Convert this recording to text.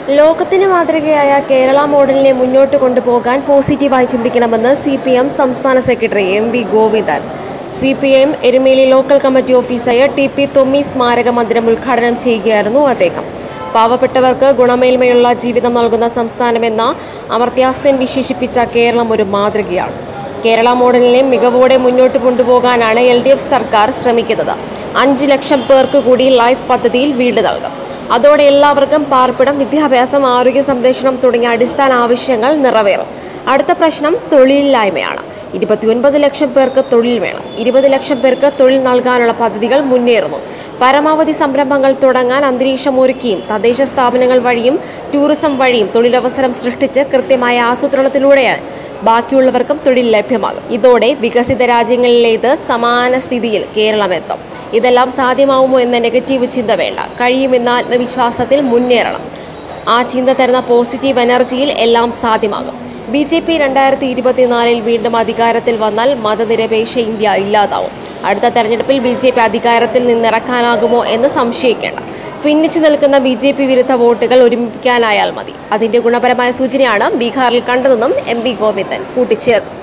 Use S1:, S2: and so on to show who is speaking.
S1: ലോകത്തിന് മാതൃകയായ കേരള മോഡലിനെ മുന്നോട്ട് കൊണ്ടുപോകാൻ പോസിറ്റീവായി ചിന്തിക്കണമെന്ന് സി പി എം സംസ്ഥാന secretary M V Govindan C P M Erumeli local committee ഓഫീസായ ടി പി തൊമ്മി സ്മാരക മന്ദിരം ഉദ്ഘാടനം ചെയ്യുകയായിരുന്നു അദ്ദേഹം പാവപ്പെട്ടവർക്ക് ഗുണമേന്മയുള്ള ജീവിതം നൽകുന്ന സംസ്ഥാനമെന്ന അമർത്യാസൻ വിശേഷിപ്പിച്ച കേരളം ഒരു മാതൃകയാണ് കേരള മോഡലിനെ മികവോടെ മുന്നോട്ട് കൊണ്ടുപോകാനാണ് എൽ ഡി എഫ് സർക്കാർ ശ്രമിക്കുന്നത് അഞ്ച് ലക്ഷം പേർക്ക് കൂടി ലൈഫ് പദ്ധതിയിൽ വീട് നൽകും അതോടെ എല്ലാവർക്കും പാർപ്പിടം വിദ്യാഭ്യാസം ആരോഗ്യ സംരക്ഷണം തുടങ്ങിയ അടിസ്ഥാന ആവശ്യങ്ങൾ നിറവേറും അടുത്ത പ്രശ്നം തൊഴിലില്ലായ്മയാണ് ഇരുപത്തിയൊൻപത് ലക്ഷം പേർക്ക് തൊഴിൽ വേണം ഇരുപത് ലക്ഷം പേർക്ക് തൊഴിൽ നൽകാനുള്ള പദ്ധതികൾ മുന്നേറുന്നു പരമാവധി സംരംഭങ്ങൾ തുടങ്ങാൻ അന്തരീക്ഷം ഒരുക്കിയും തദ്ദേശ സ്ഥാപനങ്ങൾ വഴിയും ടൂറിസം വഴിയും തൊഴിലവസരം സൃഷ്ടിച്ച് കൃത്യമായ ആസൂത്രണത്തിലൂടെയാണ് ബാക്കിയുള്ളവർക്കും തൊഴിൽ ലഭ്യമാകും ഇതോടെ വികസിത രാജ്യങ്ങളിലേത് സമാന സ്ഥിതിയിൽ കേരളം എത്തും ഇതെല്ലാം സാധ്യമാവുമോ എന്ന നെഗറ്റീവ് ചിന്ത വേണ്ട കഴിയുമെന്ന ആത്മവിശ്വാസത്തിൽ മുന്നേറണം ആ ചിന്ത തരുന്ന പോസിറ്റീവ് എനർജിയിൽ എല്ലാം സാധ്യമാകും ബി ജെ പി രണ്ടായിരത്തി ഇരുപത്തിനാലിൽ വീണ്ടും അധികാരത്തിൽ വന്നാൽ മതനിരപേക്ഷ ഇന്ത്യ ഇല്ലാതാവും അടുത്ത തെരഞ്ഞെടുപ്പിൽ ബി ജെ പി അധികാരത്തിൽ നിന്നിറക്കാനാകുമോ എന്ന് സംശയിക്കേണ്ട ഭിന്നിച്ചു നിൽക്കുന്ന ബി ജെ പി വിരുദ്ധ വോട്ടുകൾ ഒരുമിപ്പിക്കാനായാൽ മതി അതിന്റെ ഗുണപരമായ സൂചനയാണ് ബീഹാറിൽ കണ്ടതെന്നും എം പി ഗോവിന്ദൻ കൂട്ടിച്ചേർത്തു